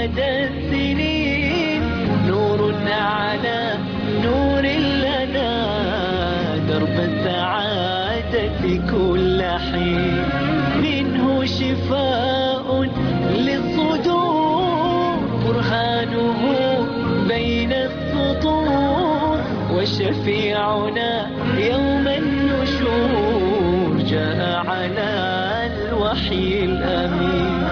مدى السنين نور على نور لنا درب السعادة كل حين منه شفاء للصدور برهانه بين السطور وشفيعنا يوم النشور جاء على الوحي الأمين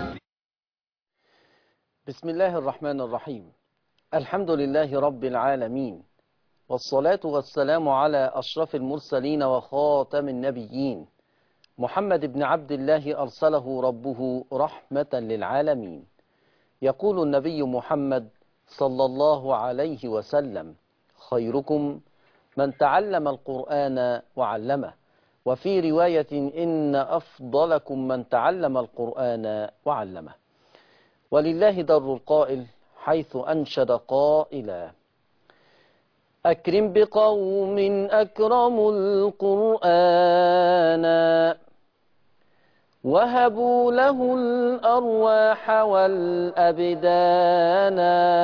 بسم الله الرحمن الرحيم الحمد لله رب العالمين والصلاة والسلام على أشرف المرسلين وخاتم النبيين محمد بن عبد الله أرسله ربه رحمة للعالمين يقول النبي محمد صلى الله عليه وسلم خيركم من تعلم القرآن وعلمه وفي رواية إن أفضلكم من تعلم القرآن وعلمه ولله در القائل حيث أنشد قائلا أكرم بقوم أكرموا القرآن وهبوا له الأرواح والأبدان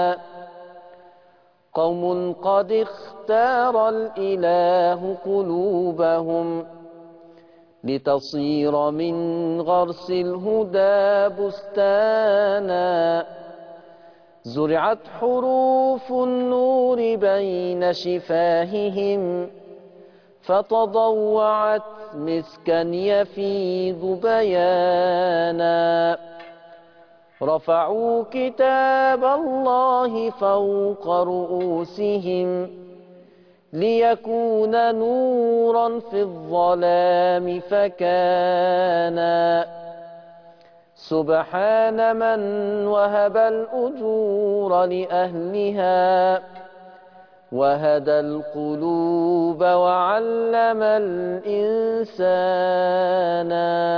قوم قد اختار الإله قلوبهم لتصير من غرس الهدى بستانا زرعت حروف النور بين شفاههم فتضوعت مسكا يفيض بيانا رفعوا كتاب الله فوق رؤوسهم ليكون نورا في الظلام فكان سبحان من وهب الأجور لأهلها وهدى القلوب وعلم الإنسان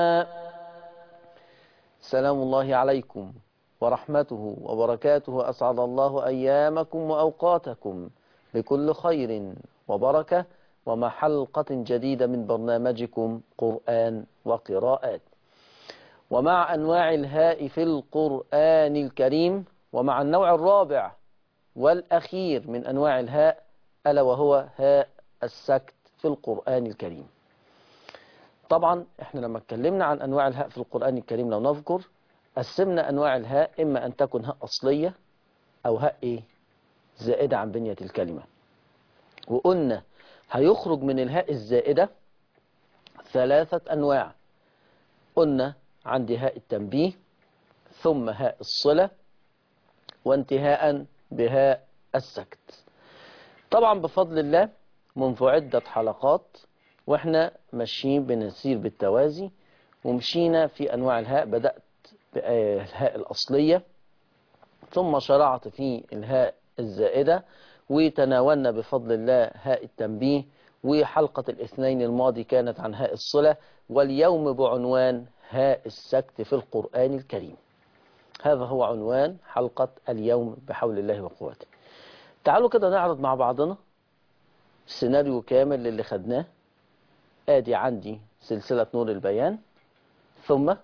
سلام الله عليكم ورحمته وبركاته أسعد الله أيامكم وأوقاتكم بكل خير وبركة ومع حلقة جديدة من برنامجكم قرآن وقراءات ومع أنواع الهاء في القرآن الكريم ومع النوع الرابع والأخير من أنواع الهاء ألا وهو هاء السكت في القرآن الكريم طبعا احنا لما اتكلمنا عن أنواع الهاء في القرآن الكريم لو نذكر قسمنا أنواع الهاء إما أن تكون هاء أصلية أو هاء إيه زائدة عن بنية الكلمة وقلنا هيخرج من الهاء الزائدة ثلاثة أنواع قلنا عندي هاء التنبيه ثم هاء الصلة وانتهاء بهاء السكت طبعا بفضل الله منذ عدة حلقات واحنا ماشيين بنسير بالتوازي ومشينا في أنواع الهاء بدأت بالهاء الأصلية ثم شرعت في الهاء الزائدة وتناولنا بفضل الله هاء التنبيه وحلقة الاثنين الماضي كانت عن هاء الصلة واليوم بعنوان هاء السكت في القرآن الكريم هذا هو عنوان حلقة اليوم بحول الله وقوته تعالوا كده نعرض مع بعضنا سيناريو كامل للي خدناه ادي عندي سلسلة نور البيان ثم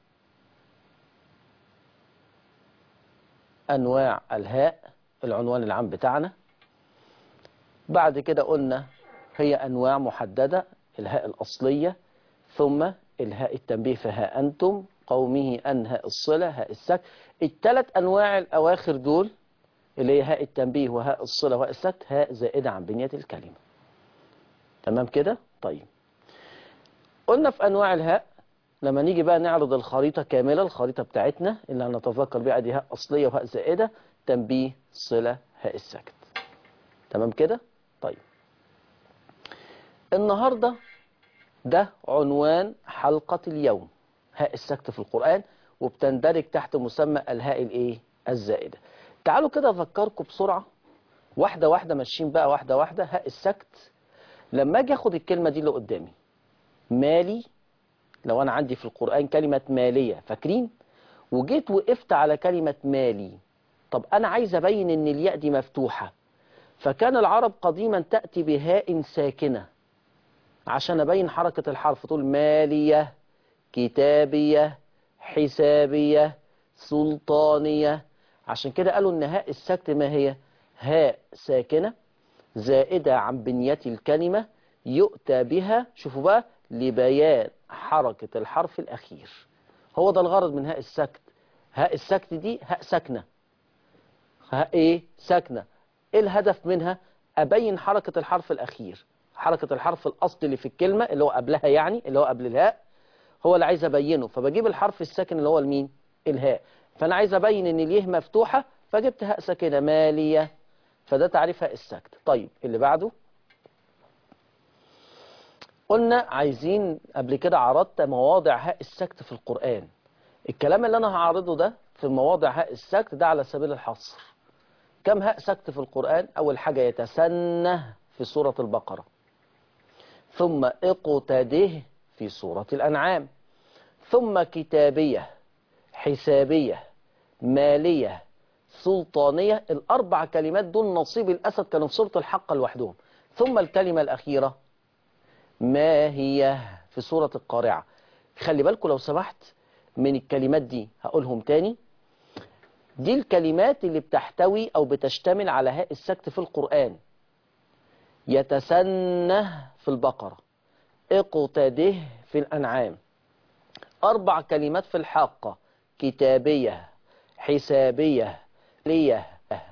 أنواع الهاء العنوان العام بتاعنا بعد كده قلنا هي أنواع محددة الهاء الأصلية ثم الهاء التنبيه فها أنتم قومه أن هاء الصلة هاء السكت الثلاث أنواع الأواخر دول اللي هي هاء التنبيه وهاء الصلة وهاء السكت هاء زائدة عن بنية الكلمة تمام كده طيب قلنا في أنواع الهاء لما نيجي بقى نعرض الخريطة كاملة الخريطة بتاعتنا اللي هنتذكر بيها دي هاء أصلية وهاء زائدة تنبيه صلة هاء السكت تمام كده طيب النهاردة ده عنوان حلقة اليوم هاء السكت في القرآن وبتندرج تحت مسمى الهاء الايه الزائدة تعالوا كده اذكركم بسرعة واحدة واحدة ماشيين بقى واحدة واحدة هاء السكت لما اجي اخد الكلمة دي اللي قدامي مالي لو انا عندي في القرآن كلمة مالية فاكرين وجيت وقفت على كلمة مالي طب انا عايز ابين ان الياء دي مفتوحة فكان العرب قديما تأتي بهاء ساكنة عشان أبين حركة الحرف تقول مالية كتابية حسابية سلطانية عشان كده قالوا ان هاء السكت ما هي هاء ساكنة زائدة عن بنية الكلمة يؤتى بها شوفوا بقى لبيان حركة الحرف الأخير هو ده الغرض من هاء السكت هاء السكت دي هاء ساكنة هاء ايه ساكنة ايه الهدف منها ابين حركة الحرف الاخير حركة الحرف الاصلي اللي في الكلمة اللي هو قبلها يعني اللي هو قبل الهاء هو اللي عايز ابينه فبجيب الحرف الساكن اللي هو المين الهاء فانا عايز ابين ان اليه مفتوحة فجبت هاء ساكنة مالية فده تعريف هاء السكت طيب اللي بعده قلنا عايزين قبل كده عرضت مواضع هاء السكت في القرآن الكلام اللي انا هعرضه ده في مواضع هاء السكت ده على سبيل الحصر كم هاء سكت في القرآن أول حاجة يتسنه في سورة البقرة ثم اقتده في سورة الأنعام ثم كتابية حسابية مالية سلطانية الأربع كلمات دول نصيب الأسد كانوا في سورة الحق لوحدهم ثم الكلمة الأخيرة ما هي في سورة القارعة خلي بالكم لو سمحت من الكلمات دي هقولهم تاني دي الكلمات اللي بتحتوي أو بتشتمل على هاء السكت في القرآن يتسنه في البقرة اقتده في الأنعام أربع كلمات في الحاقة كتابية حسابية ليه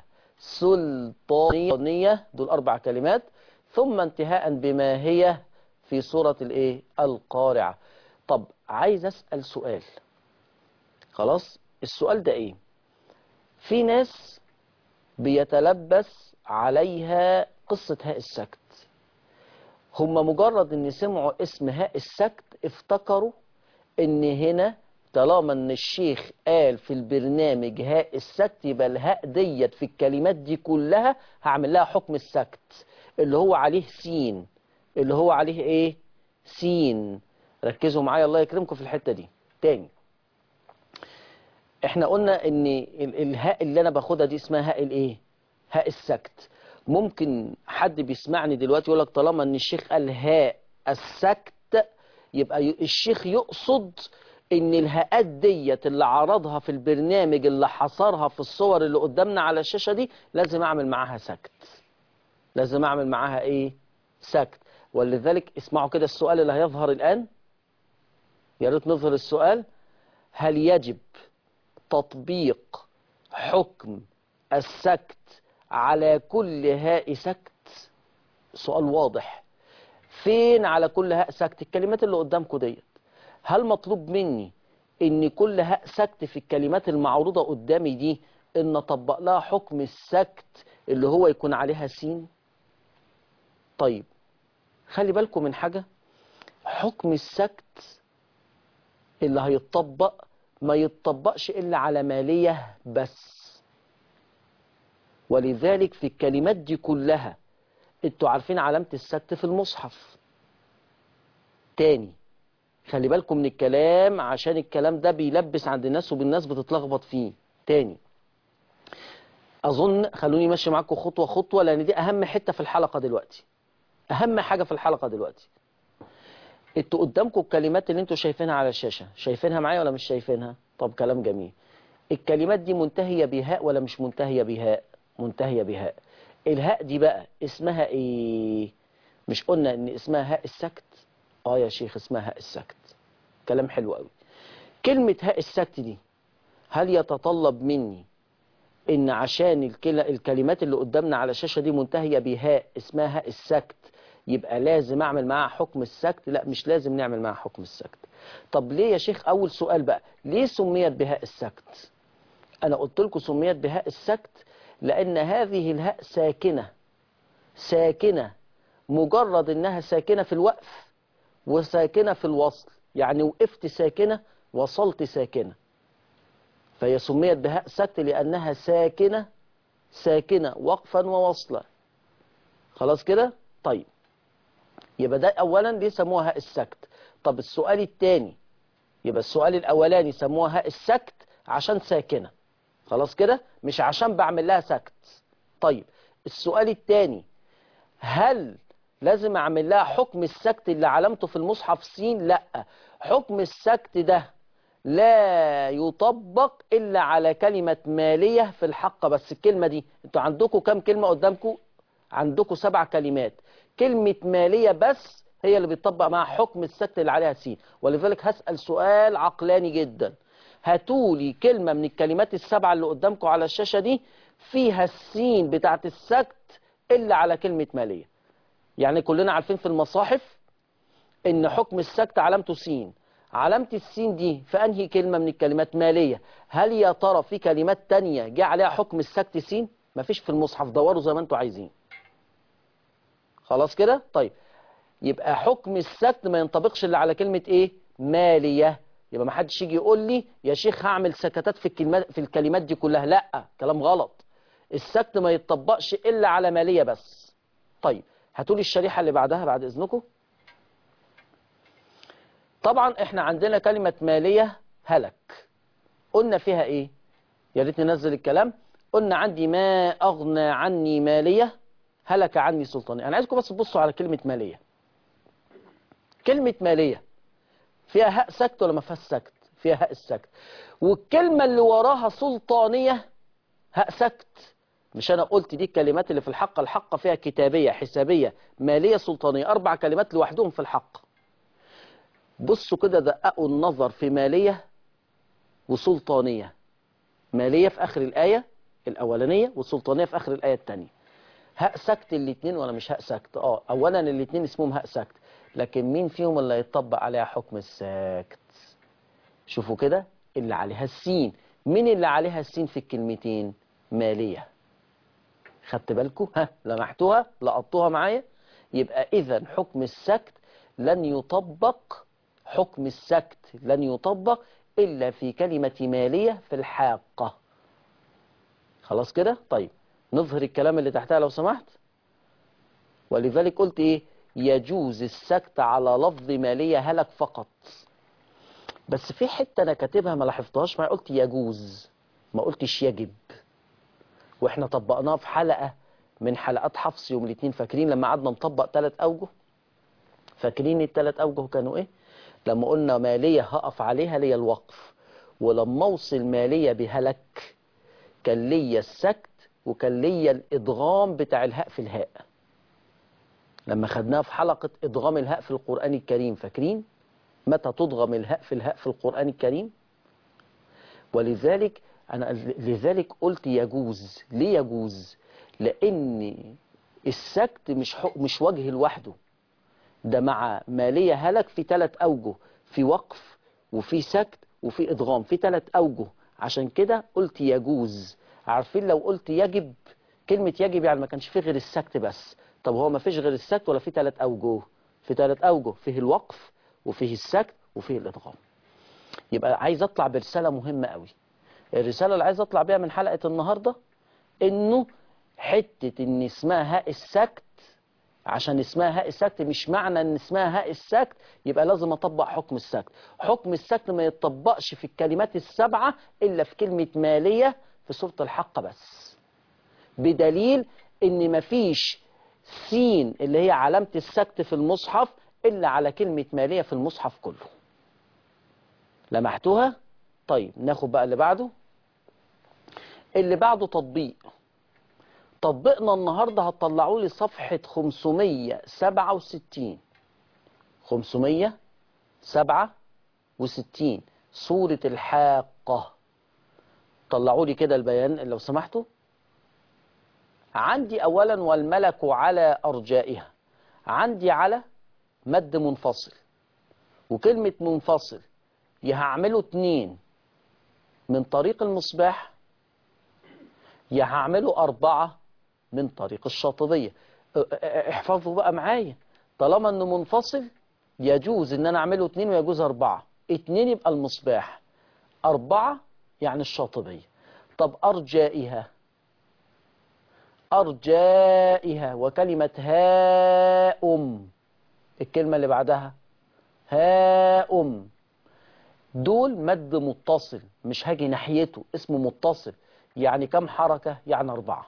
سلطانية دول أربع كلمات ثم انتهاء بما هي في سورة الايه القارعة طب عايز أسأل سؤال خلاص السؤال ده ايه في ناس بيتلبس عليها قصة هاء السكت هم مجرد ان سمعوا اسم هاء السكت افتكروا ان هنا طالما ان الشيخ قال في البرنامج هاء السكت يبقى الهاء ديت في الكلمات دي كلها هعمل لها حكم السكت اللي هو عليه سين اللي هو عليه ايه سين ركزوا معايا الله يكرمكم في الحتة دي تاني احنا قلنا ان ال- الهاء اللي انا باخدها دي اسمها هاء الايه هاء السكت ممكن حد بيسمعني دلوقتي يقول لك طالما ان الشيخ قال هاء السكت يبقى ي- الشيخ يقصد ان الهاءات ديت اللي عرضها في البرنامج اللي حصرها في الصور اللي قدامنا على الشاشة دي لازم اعمل معاها سكت لازم اعمل معاها ايه سكت ولذلك اسمعوا كده السؤال اللي هيظهر الان يا ريت نظهر السؤال هل يجب تطبيق حكم السكت على كل هاء سكت سؤال واضح فين على كل هاء سكت الكلمات اللي قدامكم ديت هل مطلوب مني ان كل هاء سكت في الكلمات المعروضة قدامي دي ان اطبق لها حكم السكت اللي هو يكون عليها سين طيب خلي بالكم من حاجة حكم السكت اللي هيتطبق ما يتطبقش إلا على مالية بس ولذلك في الكلمات دي كلها انتوا عارفين علامة السكت في المصحف تاني خلي بالكم من الكلام عشان الكلام ده بيلبس عند الناس وبالناس بتتلخبط فيه تاني أظن خلوني ماشي معاكم خطوة خطوة لأن دي أهم حتة في الحلقة دلوقتي أهم حاجة في الحلقة دلوقتي انتوا قدامكم الكلمات اللي انتوا شايفينها على الشاشة شايفينها معايا ولا مش شايفينها طب كلام جميل الكلمات دي منتهية بهاء ولا مش منتهية بهاء منتهية بهاء الهاء دي بقى اسمها ايه مش قلنا ان اسمها هاء السكت اه يا شيخ اسمها هاء السكت كلام حلو قوي كلمة هاء السكت دي هل يتطلب مني ان عشان الكل- الكلمات اللي قدامنا على الشاشة دي منتهية بهاء اسمها هاء السكت يبقى لازم اعمل معاها حكم السكت لا مش لازم نعمل معاها حكم السكت طب ليه يا شيخ اول سؤال بقى ليه سميت بهاء السكت انا قلت لكم سميت بهاء السكت لان هذه الهاء ساكنة ساكنة مجرد انها ساكنة في الوقف وساكنة في الوصل يعني وقفت ساكنة وصلت ساكنة فهي سميت بهاء سكت لأنها ساكنة ساكنة وقفا ووصلا خلاص كده طيب يبقى ده أولا دي سموها هاء السكت طب السؤال الثاني يبقى السؤال الأولاني سموها هاء السكت عشان ساكنة خلاص كده مش عشان بعمل لها سكت طيب السؤال الثاني هل لازم اعمل لها حكم السكت اللي علامته في المصحف سين لا حكم السكت ده لا يطبق إلا على كلمة مالية في الحق بس الكلمة دي انتوا عندكم كم كلمة قدامكم عندكم سبع كلمات كلمة مالية بس هي اللي بيطبق معها حكم السكت اللي عليها سين ولذلك هسأل سؤال عقلاني جدا هاتولي كلمة من الكلمات السبعة اللي قدامكم على الشاشة دي فيها السين بتاعت السكت إلا على كلمة مالية يعني كلنا عارفين في المصاحف إن حكم السكت علامته سين علامة السين دي في أنهي كلمة من الكلمات مالية هل يا ترى في كلمات تانية جه عليها حكم السكت سين مفيش في المصحف دوروا زي ما انتوا عايزين خلاص كده طيب يبقى حكم السكت ما ينطبقش الا على كلمة ايه مالية يبقى ما حدش يجي يقول لي يا شيخ هعمل سكتات في الكلمات في الكلمات دي كلها لا كلام غلط السكت ما يتطبقش الا على مالية بس طيب هاتولي الشريحة اللي بعدها بعد اذنكم طبعا احنا عندنا كلمة مالية هلك قلنا فيها ايه يا ريت ننزل الكلام قلنا عندي ما اغنى عني مالية هلك عني سلطاني انا عايزكم بس تبصوا على كلمة مالية كلمة مالية فيها هاء سكت ولا ما فيهاش سكت فيها هاء السكت والكلمة اللي وراها سلطانية هاء سكت مش انا قلت دي الكلمات اللي في الحق الحق فيها كتابية حسابية مالية سلطانية اربع كلمات لوحدهم في الحق بصوا كده دققوا النظر في مالية وسلطانية مالية في آخر الآية الأولانية وسلطانية في آخر الآية الثانية هاء سكت الاثنين ولا مش هاء سكت اه أولا الاثنين اسمهم هاء سكت لكن مين فيهم اللي يطبق عليها حكم السكت شوفوا كده اللي عليها السين مين اللي عليها السين في الكلمتين مالية خدت بالكم ها لمحتوها لقطوها معايا يبقى إذا حكم السكت لن يطبق حكم السكت لن يطبق إلا في كلمة مالية في الحاقة خلاص كده طيب نظهر الكلام اللي تحتها لو سمحت ولذلك قلت إيه يجوز السكت على لفظ مالية هلك فقط بس في حتة أنا كاتبها ما لاحظتهاش ما قلت يجوز ما قلتش يجب واحنا طبقناها في حلقة من حلقات حفص يوم الاثنين فاكرين لما قعدنا نطبق ثلاث أوجه فاكرين الثلاث أوجه كانوا إيه لما قلنا مالية هقف عليها ليا الوقف ولما اوصل مالية بهلك كان ليا السكت وكان ليا الإدغام بتاع الهاء في الهاء لما خدناها في حلقة إدغام الهاء في القرآن الكريم فاكرين متى تضغم الهاء في الهاء في القرآن الكريم ولذلك أنا لذلك قلت يجوز ليه يجوز لأن السكت مش مش وجه لوحده ده مع مالية هلك في ثلاث أوجه في وقف وفي سكت وفي إدغام في ثلاث أوجه عشان كده قلت يجوز عارفين لو قلت يجب كلمة يجب يعني ما كانش فيه غير السكت بس طب هو ما فيش غير السكت ولا في ثلاث أوجه في ثلاث أوجه فيه الوقف وفيه السكت وفيه الإدغام يبقى عايز أطلع برسالة مهمة قوي الرسالة اللي عايز أطلع بيها من حلقة النهاردة إنه حتة إن اسمها هاء السكت عشان اسمها هاء السكت مش معنى ان اسمها هاء السكت يبقى لازم اطبق حكم السكت حكم السكت ما يتطبقش في الكلمات السبعة الا في كلمة مالية في سورة الحق بس بدليل ان مفيش سين اللي هي علامة السكت في المصحف الا على كلمة مالية في المصحف كله لمحتوها طيب ناخد بقى اللي بعده اللي بعده تطبيق تطبيقنا النهاردة هتطلعوا لي صفحة 567 567 سورة الحاقة طلعوا لي كده البيان لو سمحتوا عندي أولا والملك على أرجائها عندي على مد منفصل وكلمة منفصل يا هعمله اتنين من طريق المصباح يا هعمله أربعة من طريق الشاطبية احفظوا بقى معايا طالما انه منفصل يجوز ان انا اعمله اتنين ويجوز اربعة اتنين يبقى المصباح اربعة يعني الشاطبية طب ارجائها ارجائها وكلمة هاؤم الكلمة اللي بعدها هاؤم دول مد متصل مش هاجي ناحيته اسمه متصل يعني كم حركة يعني أربعة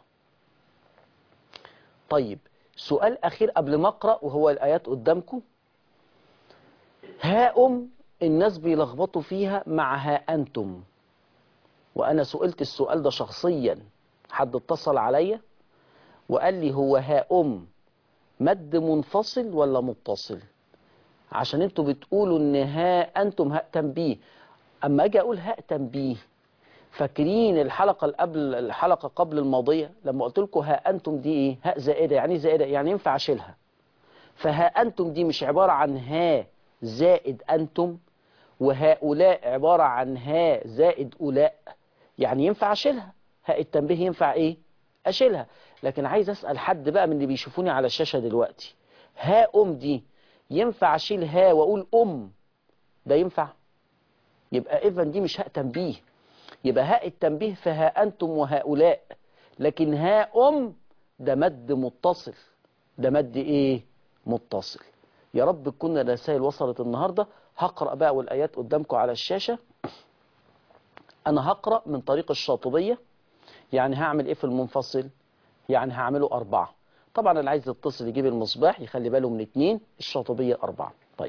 طيب سؤال أخير قبل ما أقرأ وهو الآيات قدامكم هاؤم الناس بيلخبطوا فيها مع ها أنتم وأنا سئلت السؤال ده شخصيا حد اتصل عليا وقال لي هو ها أم مد منفصل ولا متصل عشان انتوا بتقولوا ان ها أنتم هاء تنبيه أما أجي أقول هاء تنبيه فاكرين الحلقة اللي قبل الحلقة قبل الماضية لما قلت لكم ها أنتم دي إيه هاء زائدة يعني إيه زائدة يعني ينفع أشيلها فها أنتم دي مش عبارة عن ها زائد أنتم وهؤلاء عبارة عن ها زائد أولاء يعني ينفع أشيلها هاء التنبيه ينفع إيه أشيلها لكن عايز أسأل حد بقى من اللي بيشوفوني على الشاشة دلوقتي ها أم دي ينفع أشيل ها وأقول أم ده ينفع يبقى إذا دي مش هاء تنبيه يبقى هاء التنبيه فها أنتم وهؤلاء لكن ها أم ده مد متصل ده مد إيه متصل يا رب تكون الرسائل وصلت النهاردة هقرأ بقى والآيات قدامكم على الشاشة أنا هقرأ من طريق الشاطبية يعني هعمل إيه في المنفصل يعني هعمله أربعة طبعا اللي عايز يتصل يجيب المصباح يخلي باله من اتنين الشاطبية أربعة طيب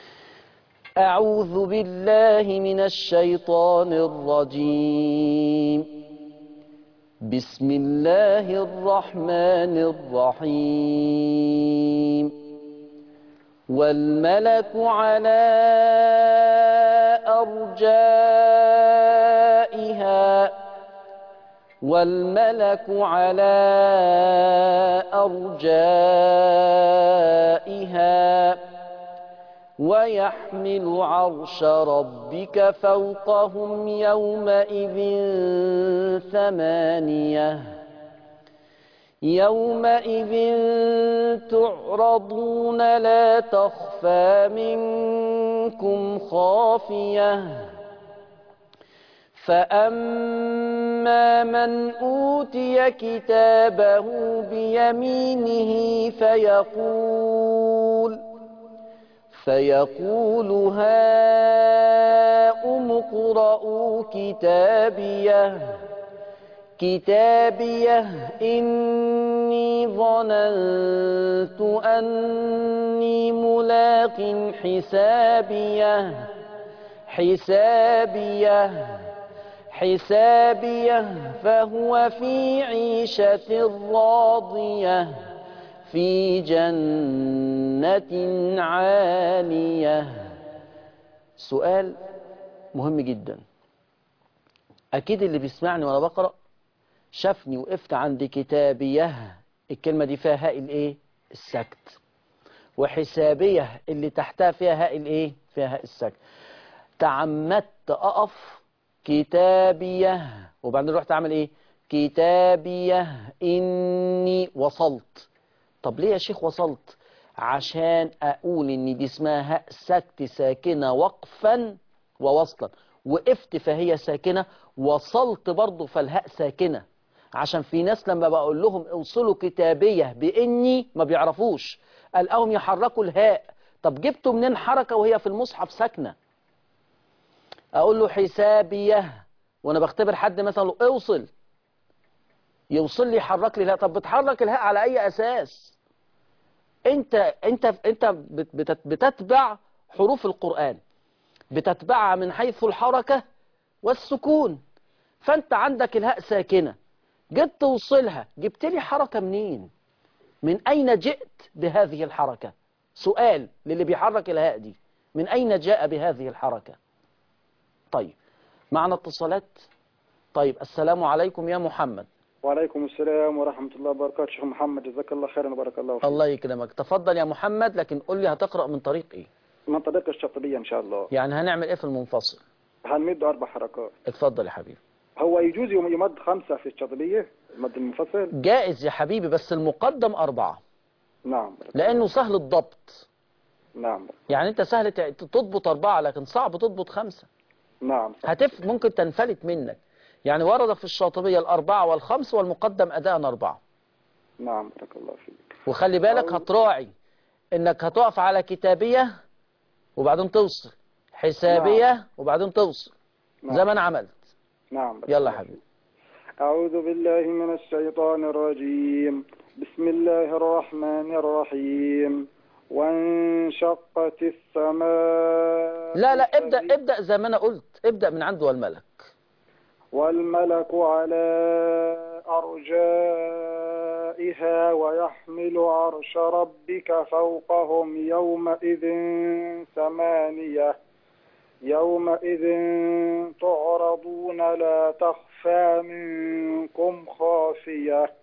أعوذ بالله من الشيطان الرجيم بسم الله الرحمن الرحيم والملك على أرجائها والملك على أرجائها ويحمل عرش ربك فوقهم يومئذ ثمانية يومئذ تعرضون لا تخفى منكم خافية فأما من أوتي كتابه بيمينه فيقول فيقول هاؤم اقرءوا كتابيه كتابيه إني ظننت أني ملاق حسابيه حسابيه حسابيه فهو في عيشة راضية في جنة عالية سؤال مهم جدا أكيد اللي بيسمعني وأنا بقرأ شافني وقفت عند كتابيه الكلمة دي فيها هاء الايه السكت وحسابيه اللي تحتها فيها هاء الايه فيها هاء السكت تعمدت أقف كتابيه وبعدين رحت أعمل إيه كتابيه إني وصلت طب ليه يا شيخ وصلت عشان أقول إن دي اسمها هاء سكت ساكنة وقفا ووصلا وقفت فهي ساكنة وصلت برضه فالهاء ساكنة عشان في ناس لما بقول لهم اوصلوا كتابية بإني ما بيعرفوش قالهم يحركوا الهاء طب جبتوا منين حركة وهي في المصحف ساكنة اقول له حسابيه وانا بختبر حد مثلا له اوصل يوصل لي يحرك لي الهاء طب بتحرك الهاء على اي اساس انت انت انت بت- بتتبع حروف القرآن بتتبعها من حيث الحركة والسكون فانت عندك الهاء ساكنة جيت توصلها جبت لي حركة منين من اين جئت بهذه الحركة سؤال للي بيحرك الهاء دي من اين جاء بهذه الحركة طيب معنا اتصالات طيب السلام عليكم يا محمد وعليكم السلام ورحمة الله وبركاته شيخ محمد جزاك الله خيرا وبارك الله فيك الله يكرمك تفضل يا محمد لكن قل لي هتقرأ من طريق ايه من طريق الشاطبية إن شاء الله يعني هنعمل ايه في المنفصل هنمد أربع حركات اتفضل يا حبيبي هو يجوز يوم يمد خمسة في الشاطبية المد المنفصل جائز يا حبيبي بس المقدم أربعة نعم بارك لأنه سهل الضبط نعم يعني أنت سهل ت- تضبط أربعة لكن صعب تضبط خمسة نعم صح. هتف ممكن تنفلت منك يعني ورد في الشاطبية الأربعة والخمس والمقدم أداء أربعة نعم بارك الله فيك وخلي بالك هتراعي إنك هتقف على كتابية وبعدين توصل حسابية وبعدين توصل نعم. زي ما أنا عملت نعم بارك يلا الله يا حبيبي أعوذ بالله من الشيطان الرجيم بسم الله الرحمن الرحيم وانشقت السماء لا لا ابدأ فهي- ابدأ زي ما أنا قلت ابدأ من عنده والملك والملك على أرجائها ويحمل عرش ربك فوقهم يومئذ ثمانية يومئذ تعرضون لا تخفى منكم خافية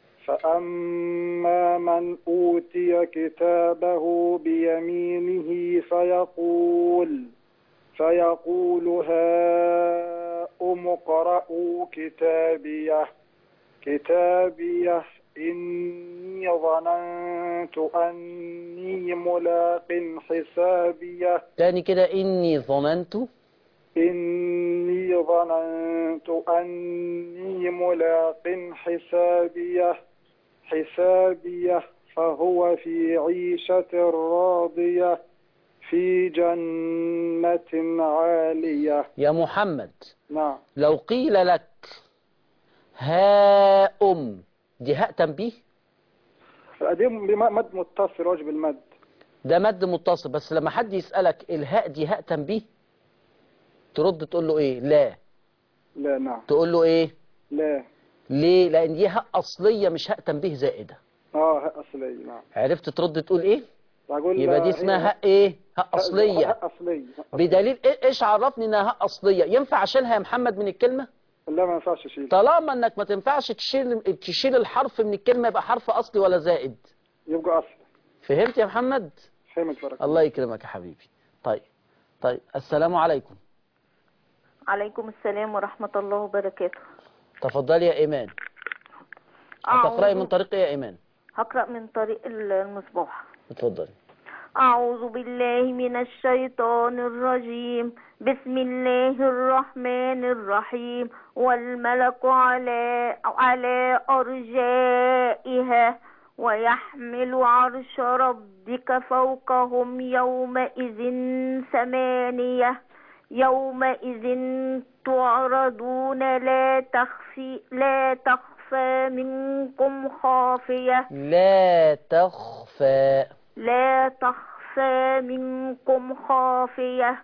فأما من أوتي كتابه بيمينه فيقول فيقول هاؤم اقرءوا كتابيه كتابيه إني ظننت أني ملاق حسابيه تاني كده إني ظننت إني ظننت أني ملاق حسابيه حسابيه فهو في عيشة راضية في جنة عالية يا محمد نعم لو قيل لك هاؤم دي هاء تنبيه دي مد متصل واجب المد ده مد متصل بس لما حد يسألك الهاء دي هاء تنبيه ترد تقول له ايه لا لا نعم تقول له ايه لا ليه لان دي هاء اصلية مش هاء تنبيه زائدة اه هاء أصلية نعم عرفت ترد تقول ايه بقول يبقى لا، دي هي اسمها هاء ايه هاء اصلية هاء أصلية بدليل إيه- ايش عرفني انها هاء اصلية ينفع اشيلها يا محمد من الكلمة لا ما ينفعش اشيل طالما انك ما تنفعش تشيل تشيل الحرف من الكلمة يبقى حرف اصلي ولا زائد يبقى أصل فهمت يا محمد فهمت بارك الله يكرمك يا حبيبي طيب طيب السلام عليكم عليكم السلام ورحمة الله وبركاته تفضلي يا ايمان هتقرأي أعوذ- من طريق إيه يا ايمان هقرأ من طريق المصباح اتفضلي أعوذ بالله من الشيطان الرجيم بسم الله الرحمن الرحيم والملك على على أرجائها ويحمل عرش ربك فوقهم يومئذ ثمانية يومئذ تعرضون لا تخفي لا تخفى منكم خافية لا تخفى لا تخفى منكم خافية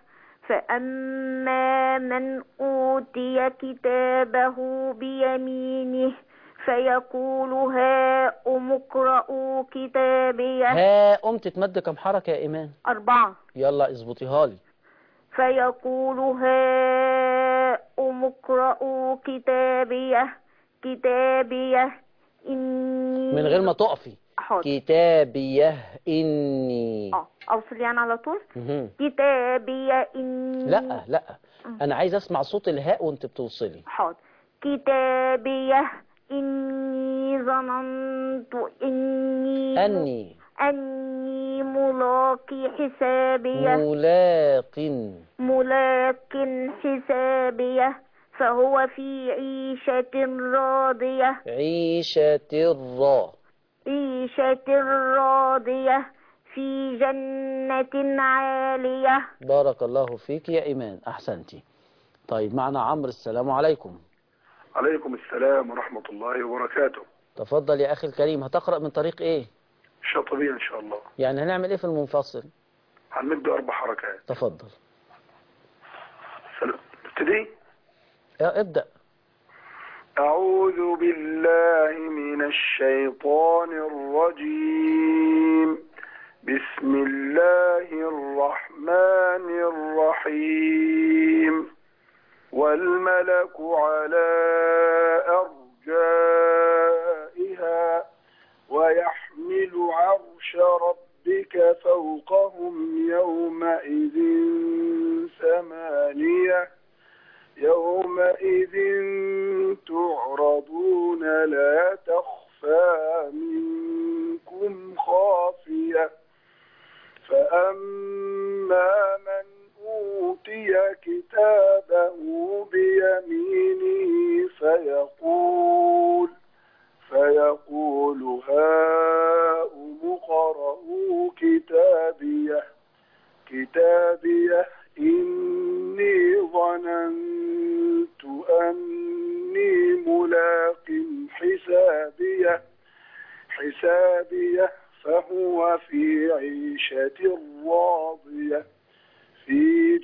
فأما من أوتي كتابه بيمينه فيقول هاؤم اقرءوا كتابيه ها قمت تمد كم حركة يا ايمان أربعة يلا اظبطيها لي فيقول هاؤم اقرءوا كتابيه كتابيه إني من غير ما تقفي حاضر كتابيه اني اه أوصل يعني على طول مهم. كتابيه إني لا لا انا عايز اسمع صوت الهاء وانت بتوصلي حاضر كتابيه إني ظننت إني اني أني ملاقي حسابيه ملاق ملاك حسابيه فهو في عيشة راضية عيشة الراء عيشة راضية في جنة عالية بارك الله فيك يا ايمان احسنتي طيب معنا عمرو السلام عليكم عليكم السلام ورحمة الله وبركاته تفضل يا اخي الكريم هتقرأ من طريق ايه الشاطبية إن شاء الله يعني هنعمل ايه في المنفصل هنمد أربع حركات تفضل سلام ابتدي يا ابدأ أعوذ بالله من الشيطان الرجيم بسم الله الرحمن الرحيم والملك على أرجائها ويحمل عرش ربك فوقهم يومئذ ثمانية يومئذ تعرضون لا تخفى منكم خافية فأما من أوتي كتابه بيمينه فيقول فيقول هاؤم اقرءوا كتابيه كتابيه إني ظننت أني ملاق حسابيه حسابيه فهو في عيشة راضية في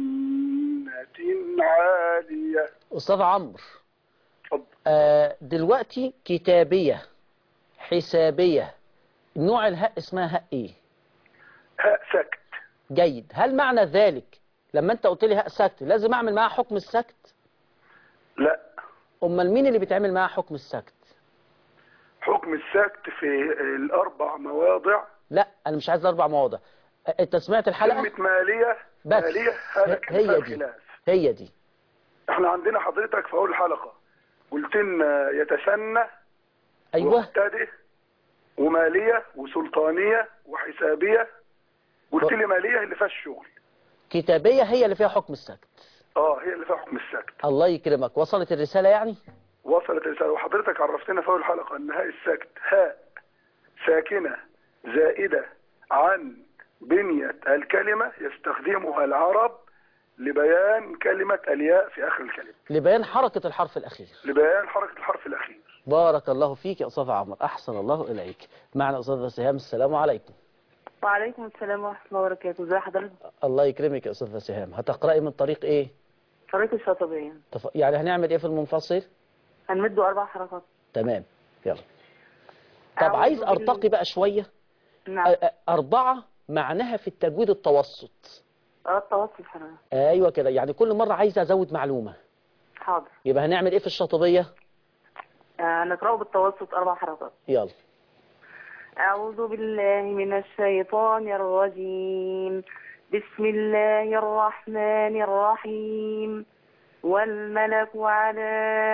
جنة عالية أستاذ عمرو اتفضل. آه دلوقتي كتابية حسابية نوع الهاء اسمها هاء ايه هاء سكت جيد هل معنى ذلك لما انت قلت لي هاء سكت لازم اعمل معاها حكم السكت لا امال مين اللي بيتعمل معاها حكم السكت حكم السكت في الأربع مواضع لا انا مش عايز اربع مواضع آه، انت سمعت الحلقة كلمة مالية بس مالية هلك هي فيها دي الخلاف هي دي احنا عندنا حضرتك في أول الحلقة قلت لنا يتسنى ايوه ومبتدئ ومالية وسلطانية وحسابية قلت لي مالية اللي فيها الشغل كتابية هي اللي فيها حكم السكت اه هي اللي فيها حكم السكت الله يكرمك وصلت الرسالة يعني وصلت الرسالة وحضرتك عرفتنا في أول الحلقة أن هاء السكت هاء ساكنة زائدة عن بنية الكلمة يستخدمها العرب لبيان كلمة الياء في آخر الكلمة لبيان حركة الحرف الأخير لبيان حركة الحرف الأخير بارك الله فيك يا أستاذ عمرو أحسن الله إليك معنا أستاذ سهام السلام عليكم وعليكم السلام ورحمة الله وبركاته ازي حضرتك الله يكرمك يا أستاذ سهام هتقرأي من طريق إيه طريقة الشاطبية تف... يعني هنعمل إيه في المنفصل هنمده أربع حركات تمام يلا طب أعوذ عايز بال- أرتقي بقى شوية نعم أ- أ- أربعة معناها في التجويد التوسط اه التوصل حضرتك أيوة كده يعني كل مرة عايز أزود معلومة حاضر يبقى هنعمل إيه في الشاطبية آه نقرأه بالتوسط أربع حركات يلا أعوذ بالله من الشيطان الرجيم بسم الله الرحمن الرحيم والملك على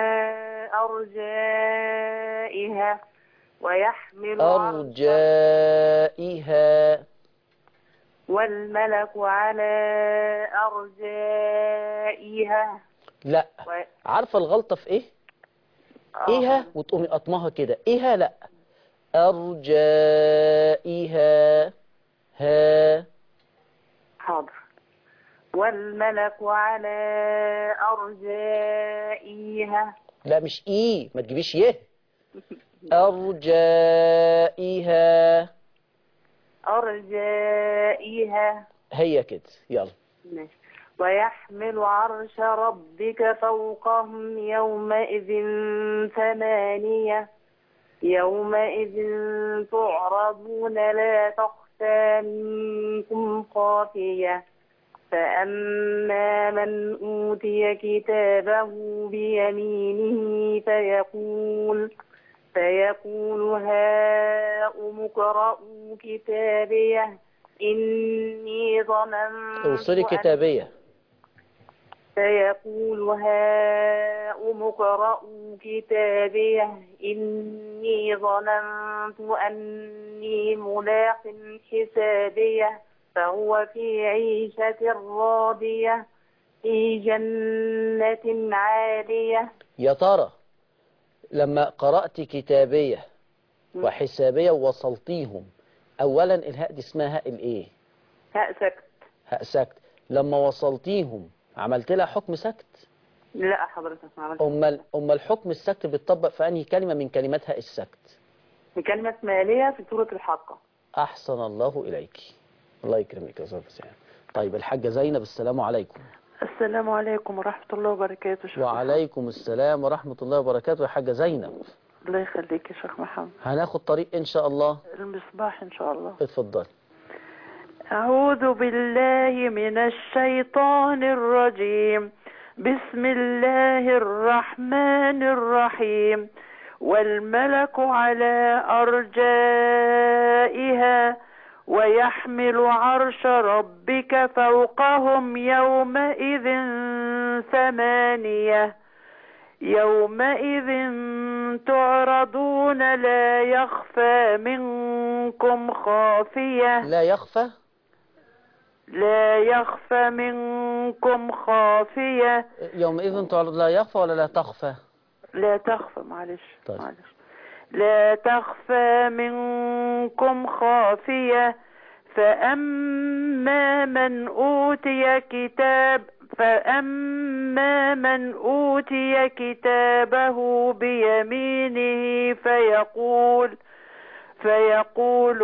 أرجائها ويحمل عرش أرجائها والملك على أرجائها لا و... عارفة الغلطة في إيه آه. إيها وتقومي قطمها كده إيها لا أرجائها ها حاضر والملك على أرجائها لا مش إيه ما تجيبيش يه أرجائها أرجائها هي كده يلا ماشي. ويحمل عرش ربك فوقهم يومئذ ثمانية يومئذ تعرضون لا تخفى منكم خافية فأما من أوتي كتابه بيمينه فيقول فيقول هاؤم اقرءوا كتابيه إني ظننت اوصلي أن- كتابية فيقول هاؤم اقرءوا كتابيه إني ظننت أني ملاق حسابيه فهو في عيشة راضية في جنة عالية يا ترى لما قرأت كتابية وحسابية ووصلتيهم أولا الهاء دي اسمها هاء الإيه هاء سكت هاء سكت لما وصلتيهم عملت لها حكم سكت لا حضرتك ما عملتش أمال أمال حكم السكت بيتطبق في أنهي كلمة من كلمات هاء السكت بكلمة مالية في سورة الحاقة أحسن الله إليك الله يكرمك يا أستاذ سعيد طيب الحاجة زينب السلام عليكم السلام عليكم ورحمة الله وبركاته شيخ وعليكم السلام ورحمة الله وبركاته يا حاجة زينب محمد. الله يخليك يا شيخ محمد هناخد طريق إن شاء الله المصباح إن شاء الله اتفضل أعوذ بالله من الشيطان الرجيم بسم الله الرحمن الرحيم والملك على أرجائها ويحمل عرش ربك فوقهم يومئذ ثمانية يومئذ تعرضون لا يخفى منكم خافية لا يخفى لا يخفى منكم خافية يومئذ تعرض لا يخفى ولا لا تخفى لا تخفى معلش طيب. معلش لا تخفى منكم خافية فأما من أوتي كتاب فأما من أوتي كتابه بيمينه فيقول فيقول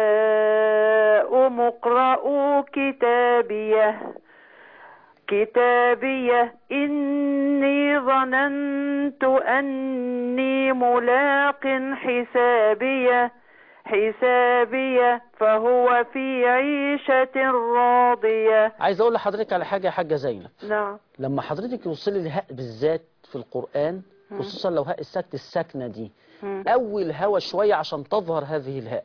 هاؤم اقرءوا كتابيه كتابيه إني ظننت أني ملاق حسابيه حسابيه فهو في عيشة راضية عايز اقول لحضرتك على حاجة يا حاجة زينب نعم لما حضرتك توصلي الهاء بالذات في القرآن خصوصا لو هاء السكت الساكنة دي مم. أول هوا شوية عشان تظهر هذه الهاء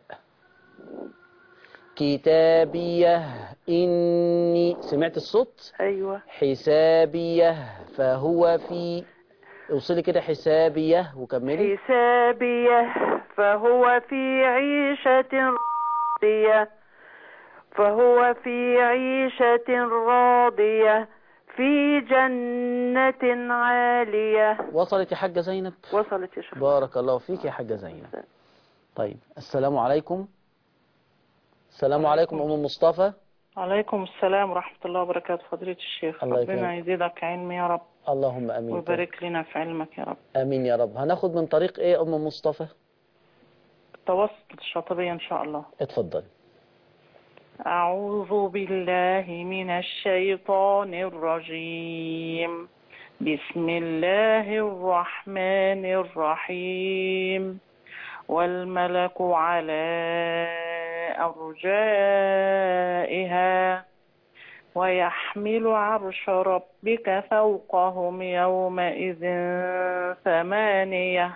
كتابية إني سمعت الصوت أيوة حسابية فهو في اوصلي كده حسابية وكملي حسابيه فهو في عيشة راضية فهو في عيشة راضية في جنة عالية وصلت يا حاجة زينب وصلت يا شيخ بارك الله فيك يا حاجة زينب طيب السلام عليكم السلام عليكم أم مصطفى عليكم السلام ورحمة الله وبركاته فضيلة الشيخ الله ربنا يكرمك. يزيدك علم يا رب اللهم أمين ويبارك لنا في علمك يا رب آمين يا رب هناخد من طريق إيه أم مصطفى توسط الشاطبية إن شاء الله اتفضل أعوذ بالله من الشيطان الرجيم بسم الله الرحمن الرحيم والملك على أرجائها ويحمل عرش ربك فوقهم يومئذ ثمانية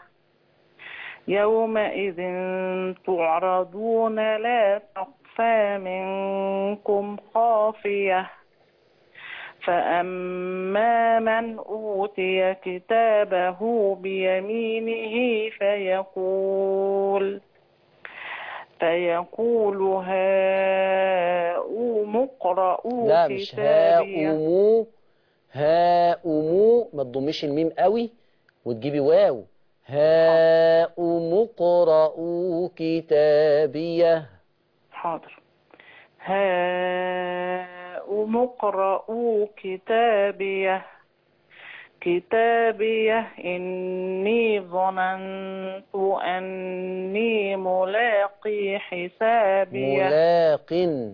يومئذ تعرضون لا تخفى منكم خافية فأما من أوتي كتابه بيمينه فيقول فيقول هاؤم اقرءوا لا مش كتابيه هاؤمو هاؤمو ما تضميش الميم قوي وتجيبي واو هاؤم اقرءوا كتابيه حاضر هاؤم اقرءوا كتابيه كتابيه إني ظننت أني ملاقي حسابيه ملاق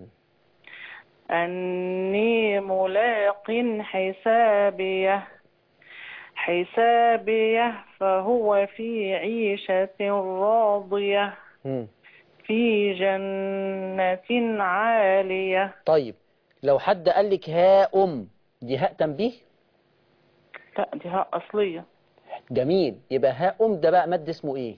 أني ملاق حسابيه حسابيه فهو في عيشة راضية مم. في جنة عالية طيب لو حد قال لك هاؤم دي هاء تنبيه لا دي هاء أصلية جميل يبقى هاؤم ده بقى مد اسمه ايه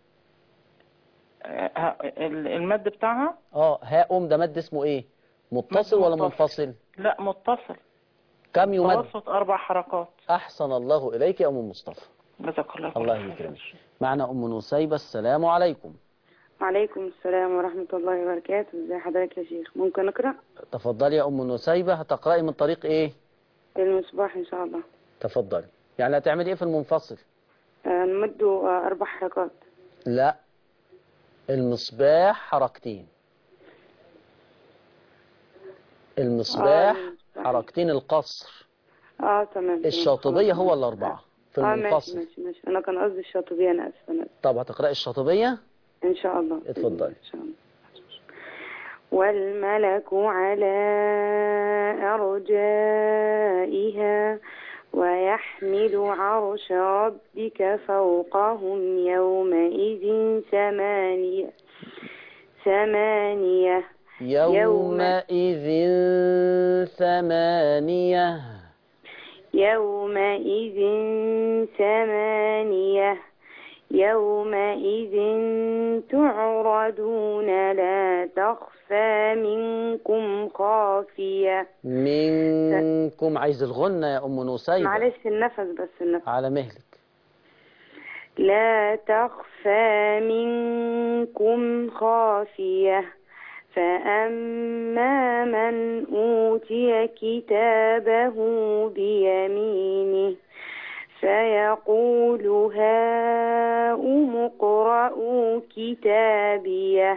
آه، ها- ال- المد بتاعها اه هاؤم ده مد اسمه ايه متصل ولا متصل. منفصل لا متصل كم يمد توسط أربع حركات احسن الله اليك يا ام مصطفى جزاك الله خير. الله يكرمك معنا ام نسيبة السلام عليكم وعليكم السلام ورحمة الله وبركاته ازي حضرتك يا شيخ ممكن أقرأ تفضلي يا ام نسيبة هتقرأي من طريق ايه المصباح إن شاء الله تفضلي يعني هتعملي ايه في المنفصل آه، نمده آه، أربع حركات لا المصباح حركتين المصباح المصباح. حركتين القصر اه تمام تمام. الشاطبية خلاص. هو الأربعة في اه ماشي المنفصل ماشي ماشي أنا كان قصدي الشاطبية أنا آسفة أنا آسفة. طب هتقرأي الشاطبية إن شاء الله اتفضلي. إن شاء الله والملك على أرجائها ويحمل عرش ربك فوقهم يومئذ ثمانية ثمانية يومئذ ثمانية يومئذ ثمانية يومئذ تعرضون لا تخفى منكم خافية منكم عايز الغنة يا أم نسيبة معلش النفس بس النفس على مهلك لا تخفى منكم خافية فأما من أوتي كتابه بيمينه فيقول هاؤم اقرءوا كتابيه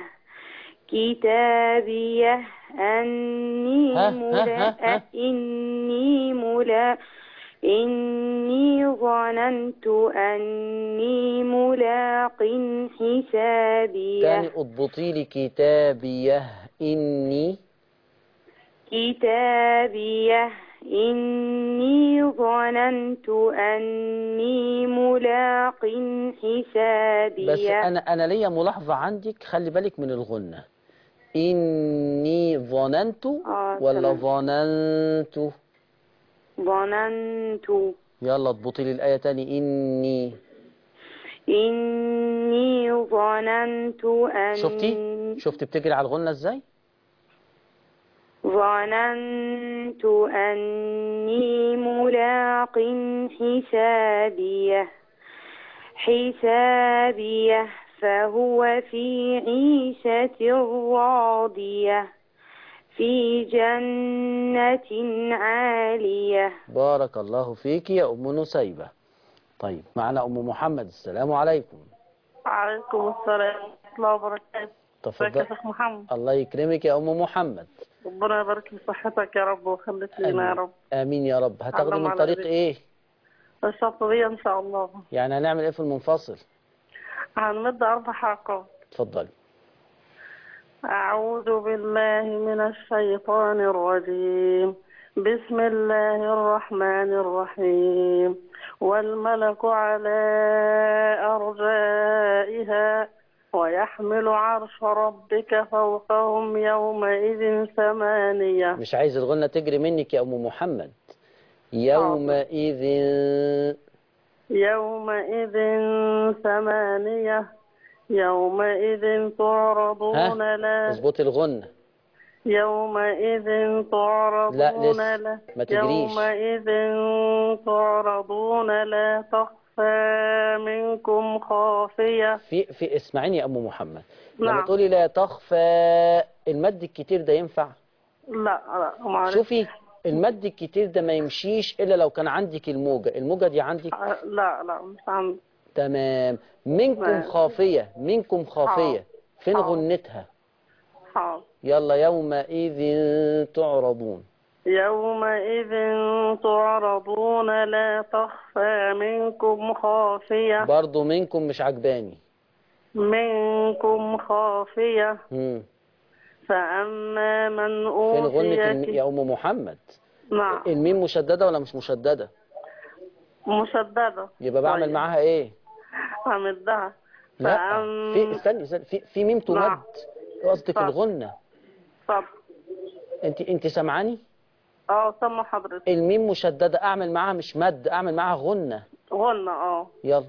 كتابيه أني ها، ها، ملا ها، ها. إني ملا إني ظننت أني ملاق حسابيه تاني اضبطي لي كتابيه إني كتابيه إني ظننت أني ملاق حسابيه بس أنا أنا ليا ملاحظة عندك خلي بالك من الغنة إني ظننت آه، ولا تمام. ظننت ظننت يلا اضبطي لي الآية تاني إني إني ظننت أن شفتي شفتي بتجري على الغنة إزاي ظننت أني ملاق حسابيه حسابيه فهو في عيشة راضية في جنة عالية بارك الله فيك يا أم نسيبة طيب معنا أم محمد السلام عليكم وعليكم السلام ورحمة الله وبركاته ازيك يا تفضل شيخ محمد الله يكرمك يا أم محمد ربنا يبارك في صحتك يا رب وخليك لنا يا رب آمين يا رب هتاخدي اللهم من على طريق ذلك. إيه الشاطبية إن شاء الله يعني هنعمل إيه في المنفصل هنمد أربع حلقات اتفضلي أعوذ بالله من الشيطان الرجيم بسم الله الرحمن الرحيم والملك على أرجائها ويحمل عرش ربك فوقهم يومئذ ثمانية مش عايز الغنة تجري منك يا أم محمد يومئذ يومئذ ثمانية يومئذ تعرضون ها لا اظبطي الغنة يومئذ تعرضون لا لسه ما تجريش يومئذ تعرضون لا تخفى منكم خافية في في اسمعيني يا أم محمد لما نعم. تقولي لا تخفى المد الكتير ده ينفع لا لا معلش شوفي المد الكتير ده ما يمشيش إلا لو كان عندك الموجة الموجة دي عندك آه، لا لا مش عندي تمام منكم نعم. خافية منكم خافية فين آه. غنتها حاضر يلا يومئذ تعرضون يومئذ تعرضون لا تخفى منكم خافية برضو منكم مش عجباني منكم خافية مم. فأما من فين غنة أوتي الم... يا أم محمد نعم الميم مشددة ولا مش مشددة مشددة يبقى بعمل طيب. معاها ايه همدها لا فأم- في استني استني في في ميم تمد نعم. قصدك طب. الغنة طب انت انت سامعاني اه سمع حضرتك الميم مشددة اعمل معاها مش مد اعمل معاها غنة غنى اه يلا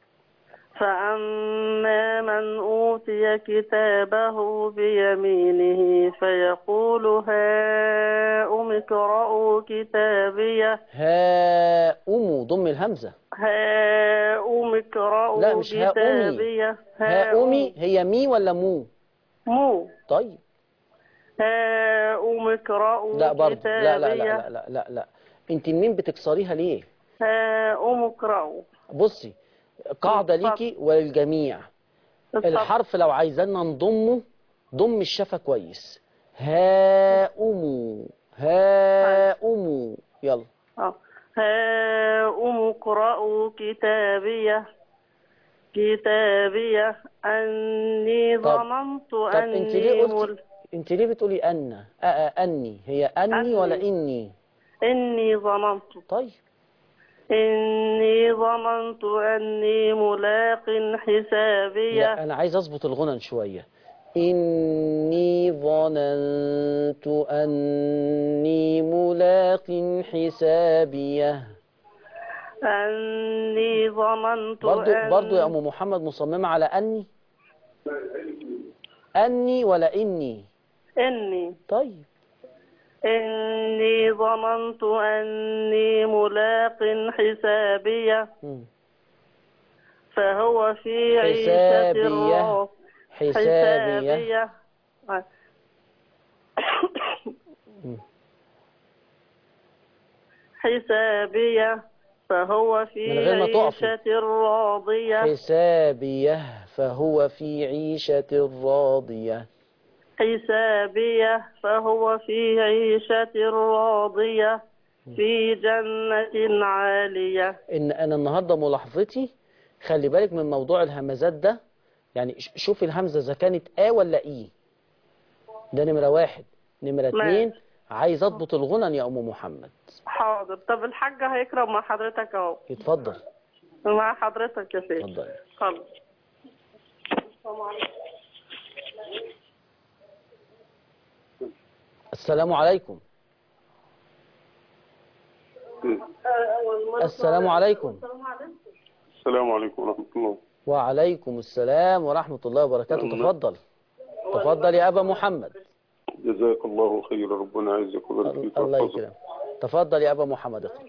فأما من أوتي كتابه بيمينه فيقول هاؤم اقرءوا كتابيه ها أم ضم الهمزة هاؤم اقرءوا لا، مش هاؤمي. كتابيه ها أمي هي مي ولا مو مو طيب هاؤم اقرءوا لا برضه لا لا كتابيه لا لا لا لا, لا. انت الميم بتكسريها ليه هاؤم اقرءوا بصي قاعدة اتفضل. ليكي وللجميع اتفضل. الحرف لو عايزانا نضمه ضم الشفة كويس ها أم ها أم يلا آه. هاؤم اقرءوا كتابيه كتابيه أني طب- ظننت طب أني انت ليه مل... قلتي انت ليه بتقولي أن أ- أ- أني هي أني أني. ولا إني إني ظننت طيب إني ظننت أني ملاق حسابيه لا أنا عايز أظبط الغنى شوية إني ظننت أني ملاق حسابيه أني ظننت برضو أن... برضو يا أم محمد مصممة على أني أني ولا إني إني طيب إني ظننت أني ملاق حسابيه مم. فهو في عيشة حسابية. راضية حسابية حسابية فهو من في غير ما تقفي. عيشة راضية حسابية فهو في عيشة راضية حسابية فهو في عيشة راضية في جنة عالية ان انا النهارده ملاحظتي خلي بالك من موضوع الهمزات ده يعني ش- شوف الهمزه اذا كانت ا ولا اي ده نمره واحد نمره اتنين عايز اضبط الغنن يا ام محمد حاضر طب الحاج هيكرم مع حضرتك اهو اتفضل مع حضرتك يا سيدي اتفضل خلاص السلام عليكم السلام عليكم السلام عليكم ورحمة الله وعليكم السلام ورحمة الله وبركاته تفضل تفضل يا أبا محمد جزاك الله خيرا ربنا يعزك ويبارك فيك الله ويحفظك. يكرمك تفضل يا أبا محمد اقرأ.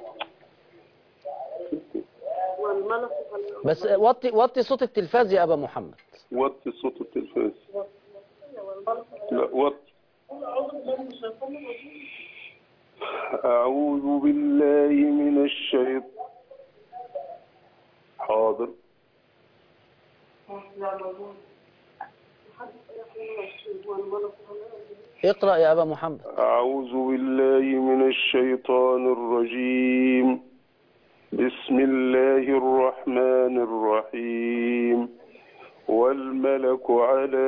بس وطي وطي صوت التلفاز يا أبا محمد وطي صوت التلفاز لا وطي أعوذ بالله من الشيطان حاضر اقرأ يا أبا محمد أعوذ بالله من الشيطان الرجيم بسم الله الرحمن الرحيم والملك على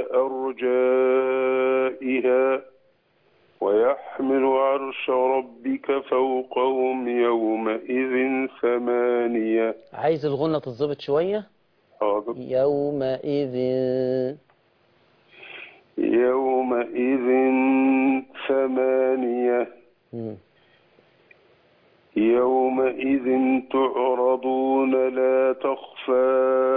أرجائها ويحمل عرش ربك فوقهم يومئذ ثمانية عايز الغنة تتظبط شوية حاضر يومئذ يومئذ ثمانية مم. يومئذ تعرضون لا تخفى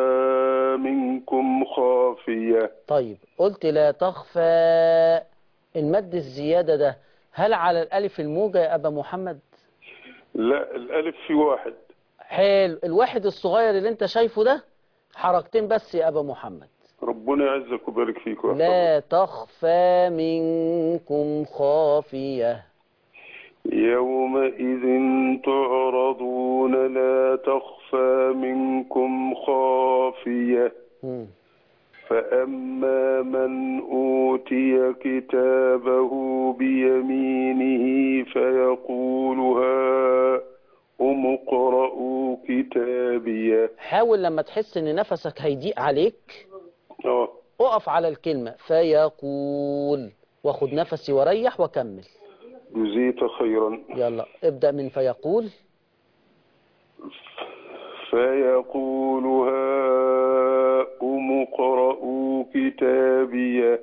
منكم خافية طيب قلت لا تخفى المد الزيادة ده هل على الألف الموجة يا أبا محمد لا الألف في واحد حلو الواحد الصغير اللي انت شايفه ده حركتين بس يا أبا محمد ربنا يعزك ويبارك فيك ويحفظك. لا تخفى منكم خافية يومئذ تعرضون لا تخفى منكم خافية مم. فأما من أوتي كتابه بيمينه فيقول هاؤم اقرءوا كتابيه حاول لما تحس ان نفسك هيضيق عليك اه اقف على الكلمة فيقول واخد نفسي واريح واكمل جزيت خيرا يلا ابدأ من فيقول فيقول هاؤم اقرءوا كتابيه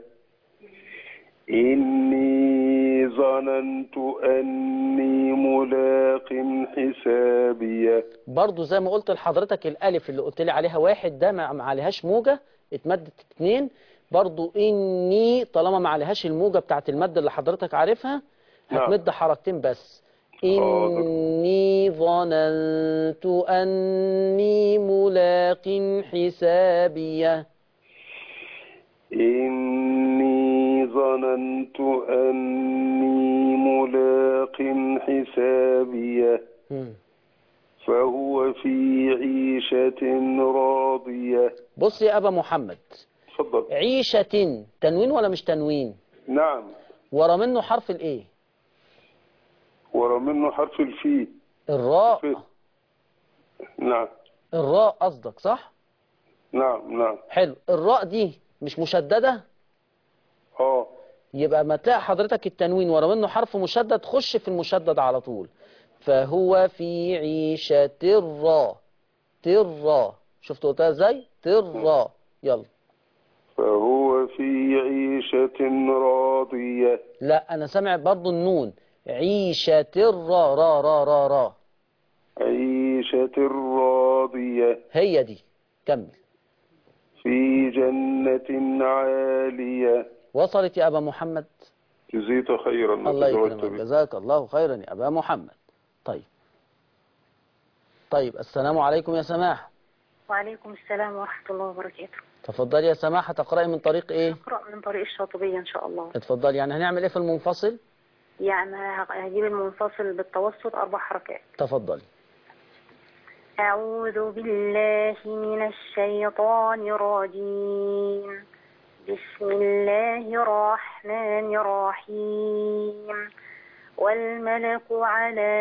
إني ظننت أني ملاق حسابيه برضو زي ما قلت لحضرتك الالف اللي قلت لي عليها واحد ده ما ما عليهاش موجة اتمدت اتنين برضو اني طالما ما عليهاش الموجة بتاعت المد اللي حضرتك عارفها نعم. هتمد حركتين بس حاضر. إني ظننت أني ملاق حسابيه إني ظننت أني ملاق حسابيه مم. فهو في عيشة راضية بص يا أبا محمد تفضل عيشة تنوين ولا مش تنوين نعم ورا منه حرف الايه ورا منه حرف الفي الراء في. نعم الراء قصدك صح نعم نعم حلو الراء دي مش مشددة اه يبقى ما تلاقي حضرتك التنوين ورا منه حرف مشدد خش في المشدد على طول فهو في عيشة الراء ترى شفت قلتها ازاي ترى يلا فهو في عيشة راضية لا انا سامع برضو النون عيشة الراء را را را را عيشة راضية هي دي كمل في جنة عالية وصلت يا ابا محمد جزيت خيرا ما الله تزودت يكرمك به. جزاك الله خيرا يا ابا محمد طيب طيب السلام عليكم يا سماح وعليكم السلام ورحمة الله وبركاته تفضلي يا سماح تقرأي من طريق ايه أقرأ من طريق الشاطبية إن شاء الله اتفضلي يعني هنعمل ايه في المنفصل يعني هجيب المنفصل بالتوسط أربع حركات تفضلي أعوذ بالله من الشيطان الرجيم بسم الله الرحمن الرحيم والملك على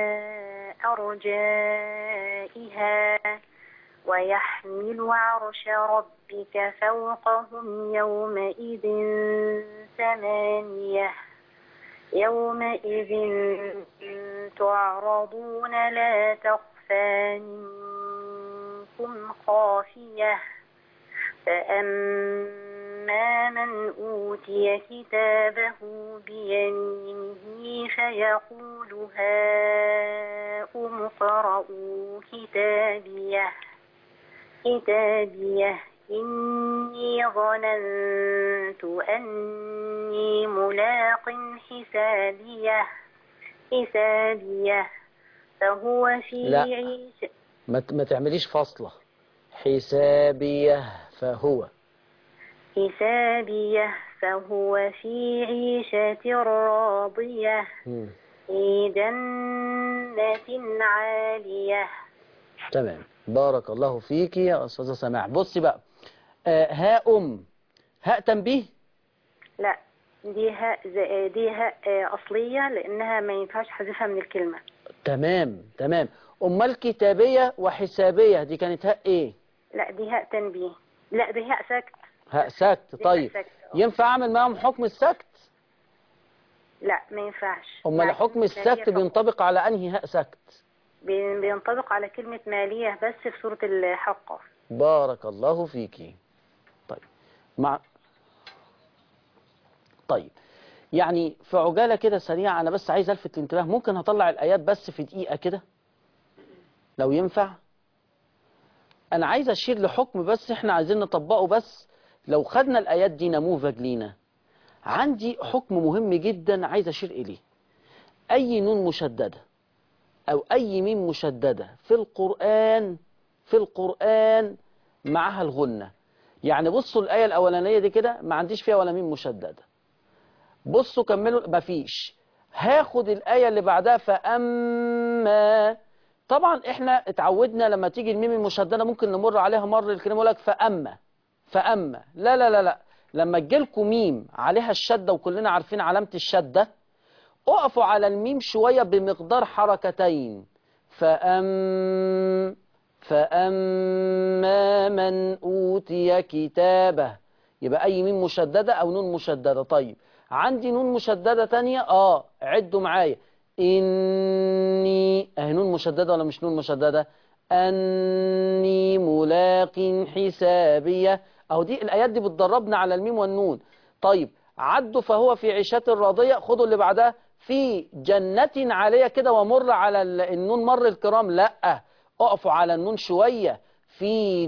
أرجائها ويحمل عرش ربك فوقهم يومئذ ثمانية يومئذ تعرضون لا تخفى منكم خافية فأما من أوتي كتابه بيمينه فيقول هاؤم اقرءوا كتابيه كتابيه إني ظننت أني ملاق حسابيه حسابيه فهو في لا. عيش ما ت- ما تعمليش فاصلة حسابيه فهو حسابيه فهو في عيشة راضية مم. في جنة عالية تمام بارك الله فيك يا أستاذة سماح بصي بقى آه هاء أم هاء تنبيه لا دي هاء ز- دي هاء آه، أصلية لأنها ما ينفعش حذفها من الكلمة تمام تمام أمال كتابية وحسابية دي كانت هاء إيه لا دي هاء تنبيه لا دي هاء سكت هاء سكت دي طيب هاء سكت. ينفع أعمل معاهم حكم السكت لا ما ينفعش أمال مع حكم كلمة السكت مالية فقط. بينطبق على أنهي هاء سكت بين- بينطبق على كلمة مالية بس في سورة الحقة بارك الله فيكي طيب مع طيب يعني في عجالة كده سريعة أنا بس عايز ألفت الانتباه ممكن هطلع الآيات بس في دقيقة كده لو ينفع أنا عايز أشير لحكم بس إحنا عايزين نطبقه بس لو خدنا الآيات دي نموذج لينا عندي حكم مهم جدا عايز أشير إليه أي نون مشددة أو أي ميم مشددة في القرآن في القرآن معها الغنة يعني بصوا الآية الأولانية دي كده ما عنديش فيها ولا ميم مشددة بصوا كملوا مفيش هاخد الآية اللي بعدها فأما طبعا احنا اتعودنا لما تيجي الميم المشددة ممكن نمر عليها مر الكلمة يقول لك فأما فأما لا لا لا لا لما تجيلكوا ميم عليها الشدة وكلنا عارفين علامة الشدة اقفوا على الميم شوية بمقدار حركتين فأم فأما من أوتي كتابه يبقى أي ميم مشددة أو نون مشددة طيب عندي نون مشددة تانية آه عدوا معايا إني أهي نون مشددة ولا مش نون مشددة أني ملاق حسابية أهو دي الآيات دي بتدربنا على الميم والنون طيب عدوا فهو في عيشة راضية خدوا اللي بعدها في جنة عالية كده ومر على ال- النون مر الكرام لا اقفوا على النون شوية في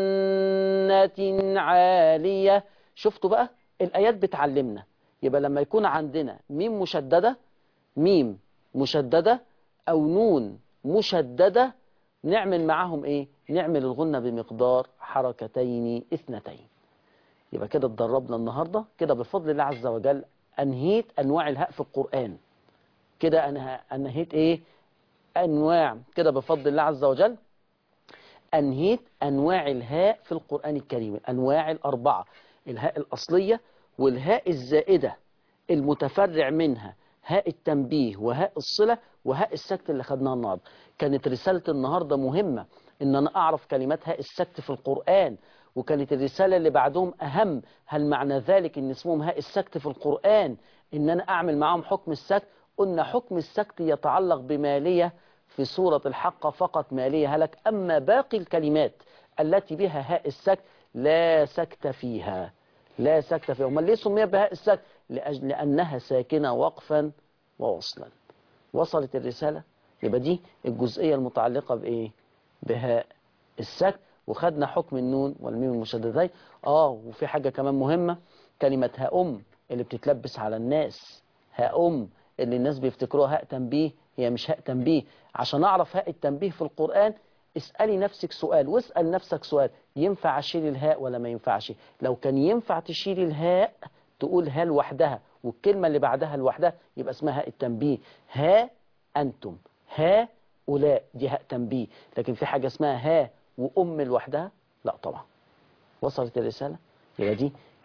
جنة عالية شفتوا بقى الآيات بتعلمنا يبقى لما يكون عندنا ميم مشددة ميم مشددة أو نون مشددة نعمل معاهم إيه؟ نعمل الغنة بمقدار حركتين اثنتين يبقى كده اتدربنا النهاردة كده بفضل الله عز وجل أنهيت أنواع الهاء في القرآن كده أنا أنهيت إيه أنواع كده بفضل الله عز وجل أنهيت أنواع الهاء في القرآن الكريم الأنواع الأربعة الهاء الأصلية والهاء الزائدة المتفرع منها هاء التنبيه وهاء الصلة وهاء السكت اللي خدناها النهاردة كانت رسالة النهاردة مهمة إن أنا أعرف كلمات هاء السكت في القرآن وكانت الرسالة اللي بعدهم أهم هل معنى ذلك إن اسمهم هاء السكت في القرآن إن أنا أعمل معهم حكم السكت قلنا حكم السكت يتعلق بمالية في سورة الحق فقط مالية هلك أما باقي الكلمات التي بها هاء السكت لا سكت فيها لا سكت فيها أمال ليه سمي بهاء السكت لأجل لأنها ساكنة وقفا ووصلا وصلت الرسالة يبقى دي الجزئية المتعلقة بإيه بهاء السكت وخدنا حكم النون والميم المشددين اه وفي حاجة كمان مهمة كلمة هاء أم اللي بتتلبس على الناس هاء أم اللي الناس بيفتكروها هاء تنبيه هي مش هاء تنبيه عشان أعرف هاء التنبيه في القرآن اسألي نفسك سؤال واسأل نفسك سؤال ينفع أشيل الهاء ولا ما ينفعش لو كان ينفع تشيل الهاء تقول ها لوحدها والكلمة اللي بعدها لوحدها يبقى اسمها هاء التنبيه ها أنتم ها أولاء دي هاء تنبيه لكن في حاجة اسمها ها وأم لوحدها لا طبعا وصلت الرسالة يبقى دي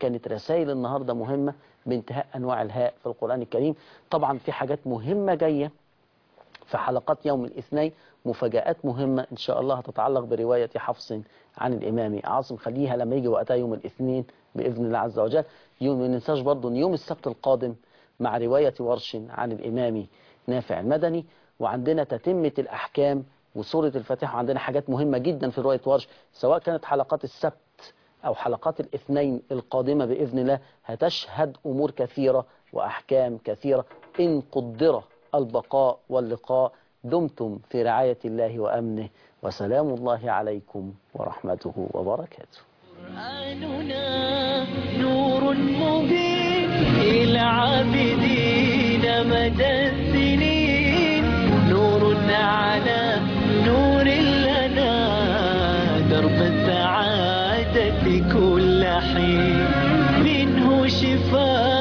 كانت رسائل النهاردة مهمة بانتهاء أنواع الهاء في القرآن الكريم طبعا في حاجات مهمة جاية في حلقات يوم الاثنين مفاجآت مهمة إن شاء الله هتتعلق برواية حفص عن الإمام عاصم خليها لما يجي وقتها يوم الاثنين بإذن الله عز وجل يوم ما ننساش برضه إن يوم السبت القادم مع رواية ورش عن الإمام نافع المدني وعندنا تتمة الأحكام وسورة الفاتحة وعندنا حاجات مهمة جدا في رواية ورش سواء كانت حلقات السبت أو حلقات الاثنين القادمة بإذن الله هتشهد أمور كثيرة وأحكام كثيرة إن قدر البقاء واللقاء دمتم في رعاية الله وأمنه وسلام الله عليكم ورحمته وبركاته قرآننا نور مبين للعابدين مدى السنين نور على نور لنا درب السعادة كل حين منه شفاء